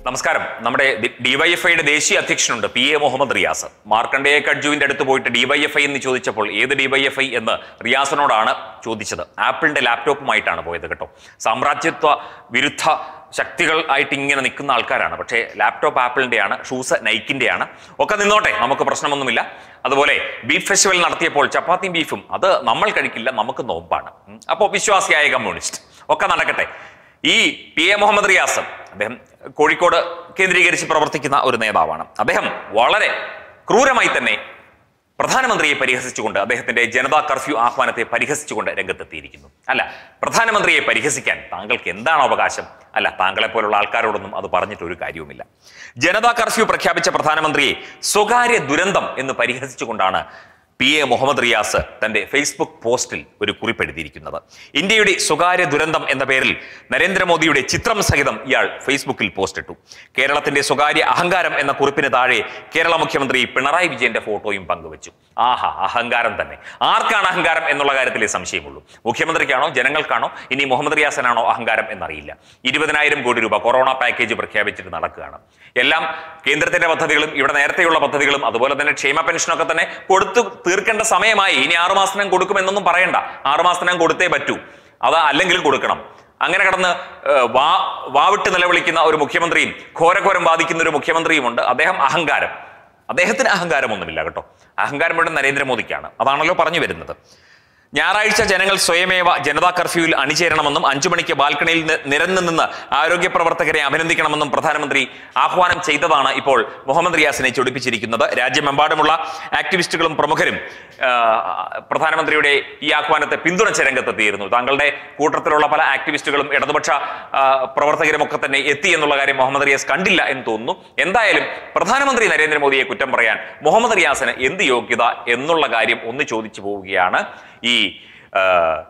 നമസ്കാരം നമ്മുടെ ഡിവൈഎഫ്ഐയുടെ ദേശീയ അധ്യക്ഷനുണ്ട് പി എ മുഹമ്മദ് റിയാസ് മാർക്കണ്ഡേയ കഡ്ജുവിന്റെ അടുത്ത് പോയിട്ട് ഡിവൈഎഫ്ഐ എന്ന് ചോദിച്ചപ്പോൾ ഏത് ഡിവൈഎഫ്ഐ എന്ന് റിയാസിനോടാണ് ചോദിച്ചത് ആപ്പിളിന്റെ ലാപ്ടോപ്പുമായിട്ടാണ് പോയത് കേട്ടോ സാമ്രാജ്യത്വ വിരുദ്ധ ശക്തികൾ ആയിട്ട് ഇങ്ങനെ നിൽക്കുന്ന ആൾക്കാരാണ് പക്ഷേ ലാപ്ടോപ്പ് ആപ്പിളിന്റെയാണ് ഷൂസ് നൈക്കിന്റെയാണ് ഒക്കെ നിന്നോട്ടെ നമുക്ക് പ്രശ്നമൊന്നുമില്ല അതുപോലെ ബീഫ് ഫെസ്റ്റിവൽ നടത്തിയപ്പോൾ ചപ്പാത്തിയും ബീഫും അത് നമ്മൾ കഴിക്കില്ല നമുക്ക് നോമ്പാണ് ഉം. അപ്പോൾ വിശ്വാസിയായ കമ്മ്യൂണിസ്റ്റ് ഒക്കെ നടക്കട്ടെ ഈ പി എ മുഹമ്മദ് റിയാസ് അദ്ദേഹം കോഴിക്കോട് കേന്ദ്രീകരിച്ച് പ്രവർത്തിക്കുന്ന ഒരു നേതാവാണ് അദ്ദേഹം വളരെ ക്രൂരമായി തന്നെ പ്രധാനമന്ത്രിയെ പരിഹസിച്ചുകൊണ്ട് അദ്ദേഹത്തിന്റെ ജനതാ കർഫ്യൂ ആഹ്വാനത്തെ പരിഹസിച്ചുകൊണ്ട് രംഗത്തെത്തിയിരിക്കുന്നു അല്ല പ്രധാനമന്ത്രിയെ പരിഹസിക്കാൻ താങ്കൾക്ക് എന്താണ് അവകാശം അല്ല താങ്കളെ പോലുള്ള ആൾക്കാരോടൊന്നും അത് പറഞ്ഞിട്ട് ഒരു കാര്യവുമില്ല ജനതാ കർഫ്യൂ പ്രഖ്യാപിച്ച പ്രധാനമന്ത്രിയെ സ്വകാര്യ ദുരന്തം എന്ന് പരിഹസിച്ചുകൊണ്ടാണ് പി എ മുഹമ്മദ് റിയാസ് തന്റെ ഫേസ്ബുക്ക് പോസ്റ്റിൽ ഒരു കുറിപ്പെഴുതിയിരിക്കുന്നത് ഇന്ത്യയുടെ സ്വകാര്യ ദുരന്തം എന്ന പേരിൽ നരേന്ദ്രമോദിയുടെ ചിത്രം സഹിതം ഇയാൾ ഫേസ്ബുക്കിൽ പോസ്റ്റിട്ടു കേരളത്തിന്റെ സ്വകാര്യ അഹങ്കാരം എന്ന കുറിപ്പിന് താഴെ കേരള മുഖ്യമന്ത്രി പിണറായി വിജയന്റെ ഫോട്ടോയും പങ്കുവച്ചു ആഹാ അഹങ്കാരം തന്നെ ആർക്കാണ് അഹങ്കാരം എന്നുള്ള കാര്യത്തിലേ സംശയമുള്ളൂ മുഖ്യമന്ത്രിക്കാണോ ജനങ്ങൾക്കാണോ ഇനി മുഹമ്മദ് റിയാസനാണോ അഹങ്കാരം എന്നറിയില്ല ഇരുപതിനായിരം കോടി രൂപ കൊറോണ പാക്കേജ് പ്രഖ്യാപിച്ചിട്ട് നടക്കുകയാണ് എല്ലാം കേന്ദ്രത്തിന്റെ പദ്ധതികളും ഇവിടെ നേരത്തെയുള്ള പദ്ധതികളും അതുപോലെ തന്നെ ക്ഷേമ പെൻഷനൊക്കെ തന്നെ കൊടുത്തു തീർക്കേണ്ട സമയമായി ഇനി ആറുമാസത്തിനും കൊടുക്കുമെന്നൊന്നും പറയണ്ട ആറുമാസത്തിനും കൊടുത്തേ പറ്റൂ അത് അല്ലെങ്കിലും കൊടുക്കണം അങ്ങനെ കടന്ന് ഏഹ്, വാ വാവിട്ട് നിലവിളിക്കുന്ന ഒരു മുഖ്യമന്ത്രിയും ഘോരഘോരം ബാധിക്കുന്ന ഒരു മുഖ്യമന്ത്രിയുമുണ്ട് അദ്ദേഹം അഹങ്കാരം അദ്ദേഹത്തിന് അഹങ്കാരമൊന്നുമില്ല കേട്ടോ അഹങ്കാരം മുഴുവൻ നരേന്ദ്രമോദിക്കാണ് അതാണല്ലോ പറഞ്ഞു വരുന്നത് ഞായറാഴ്ച ജനങ്ങൾ സ്വയമേവ ജനതാ കർഫ്യൂവിൽ അണിചേരണമെന്നും അഞ്ചു മണിക്ക് ബാൽക്കണിയിൽ നി- നിരന്നു നിന്ന് ആരോഗ്യ പ്രവർത്തകരെ അഭിനന്ദിക്കണമെന്നും പ്രധാനമന്ത്രി ആഹ്വാനം ചെയ്തതാണ് ഇപ്പോൾ മുഹമ്മദ് റിയാസിനെ ചൊടിപ്പിച്ചിരിക്കുന്നത് രാജ്യമെമ്പാടുമുള്ള ആക്ടിവിസ്റ്റുകളും പ്രമുഖരും ആ, പ്രധാനമന്ത്രിയുടെ ഈ ആഹ്വാനത്തെ പിന്തുണച്ച രംഗത്തെത്തിയിരുന്നു താങ്കളുടെ കൂട്ടത്തിലുള്ള പല ആക്ടിവിസ്റ്റുകളും ഇടതുപക്ഷ ആ, പ്രവർത്തകരും ഒക്കെ തന്നെ എത്തി എന്നുള്ള കാര്യം മുഹമ്മദ് റിയാസ് കണ്ടില്ല എന്ന് തോന്നുന്നു എന്തായാലും പ്രധാനമന്ത്രി നരേന്ദ്രമോദിയെ കുറ്റം പറയാൻ മുഹമ്മദ് റിയാസിന് എന്ത് യോഗ്യത എന്നുള്ള കാര്യം ഒന്ന് ചോദിച്ചു പോവുകയാണ് ഈ ആ,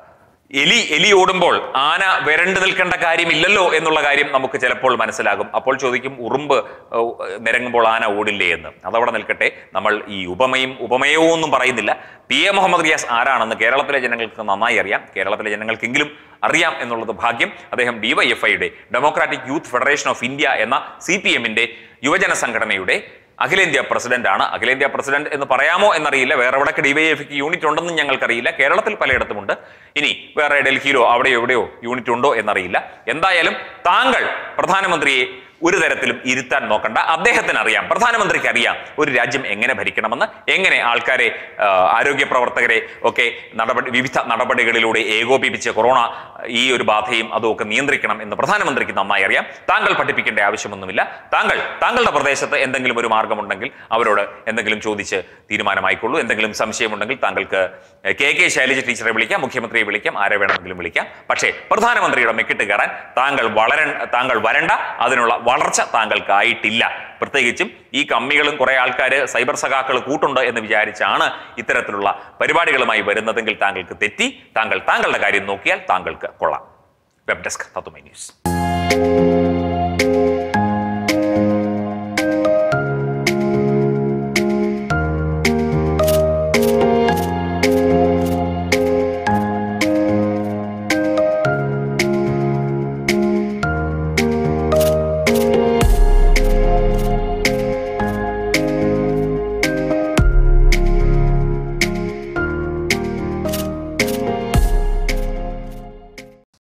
എലി എലി ഓടുമ്പോൾ ആന വരണ്ടു നിൽക്കേണ്ട കാര്യമില്ലല്ലോ എന്നുള്ള കാര്യം നമുക്ക് ചിലപ്പോൾ മനസ്സിലാകും അപ്പോൾ ചോദിക്കും ഉറുമ്പ് ഏഹ്, നിരങ്ങുമ്പോൾ ആന ഓടില്ലേ എന്ന് അതവിടെ നിൽക്കട്ടെ നമ്മൾ ഈ ഉപമയും ഉപമയോ ഒന്നും പറയുന്നില്ല പി എ മുഹമ്മദ് റിയാസ് ആരാണെന്ന് കേരളത്തിലെ ജനങ്ങൾക്ക് നന്നായി അറിയാം കേരളത്തിലെ ജനങ്ങൾക്കെങ്കിലും അറിയാം എന്നുള്ളത് ഭാഗ്യം അദ്ദേഹം ഡിവൈഎഫ്ഐയുടെ democratic youth federation of India എന്ന സി പി എമ്മിന്റെ യുവജന സംഘടനയുടെ അഖിലേന്ത്യാ പ്രസിഡന്റ് ആണ് അഖിലേന്ത്യാ പ്രസിഡന്റ് എന്ന് പറയാമോ എന്നറിയില്ല വേറെ എവിടെയൊക്കെ ഡിവൈഎഫ്ക്ക് യൂണിറ്റ് ഉണ്ടെന്നും ഞങ്ങൾക്കറിയില്ല കേരളത്തിൽ പലയിടത്തുമുണ്ട് ഇനി വേറെ ഡൽഹിയിലോ അവിടെയോ എവിടെയോ യൂണിറ്റ് ഉണ്ടോ എന്നറിയില്ല എന്തായാലും താങ്കൾ പ്രധാനമന്ത്രിയെ ഒരു തരത്തിലും ഇരുത്താൻ നോക്കണ്ട അദ്ദേഹത്തിന് അറിയാം പ്രധാനമന്ത്രിക്ക് അറിയാം ഒരു രാജ്യം എങ്ങനെ ഭരിക്കണമെന്ന് എങ്ങനെ ആൾക്കാരെ ആ, ആരോഗ്യ പ്രവർത്തകരെ ഒക്കെ നടപടി വിവിധ നടപടികളിലൂടെ ഏകോപിപ്പിച്ച് കൊറോണ ഈ ഒരു ബാധയും അതുമൊക്കെ നിയന്ത്രിക്കണം എന്ന് പ്രധാനമന്ത്രിക്ക് നന്നായി അറിയാം താങ്കൾ പഠിപ്പിക്കേണ്ട ആവശ്യമൊന്നുമില്ല താങ്കൾ താങ്കളുടെ പ്രദേശത്ത് എന്തെങ്കിലും ഒരു മാർഗമുണ്ടെങ്കിൽ അവരോട് എന്തെങ്കിലും ചോദിച്ച് തീരുമാനമായിക്കൊള്ളൂ എന്തെങ്കിലും സംശയമുണ്ടെങ്കിൽ താങ്കൾക്ക് കെ കെ ശൈലജ ടീച്ചറെ വിളിക്കാം മുഖ്യമന്ത്രിയെ വിളിക്കാം ആരെ വേണമെങ്കിലും വിളിക്കാം പക്ഷേ പ്രധാനമന്ത്രിയുടെ മെക്കിട്ട് കയറാൻ താങ്കൾ വളര താങ്കൾ വരണ്ട അതിനുള്ള വളർച്ച താങ്കൾക്കായിട്ടില്ല പ്രത്യേകിച്ചും ഈ കമ്മികളും കുറെ ആൾക്കാർ സൈബർ സഖാക്കൾ കൂട്ടുണ്ട് എന്ന് വിചാരിച്ചാണ് ഇത്തരത്തിലുള്ള പരിപാടികളുമായി വരുന്നതെങ്കിൽ താങ്കൾക്ക് തെറ്റി താങ്കൾ താങ്കളുടെ കാര്യം നോക്കിയാൽ താങ്കൾക്ക് കൊള്ളാം വെബ് ഡെസ്ക് തത്തുമൈ ന്യൂസ്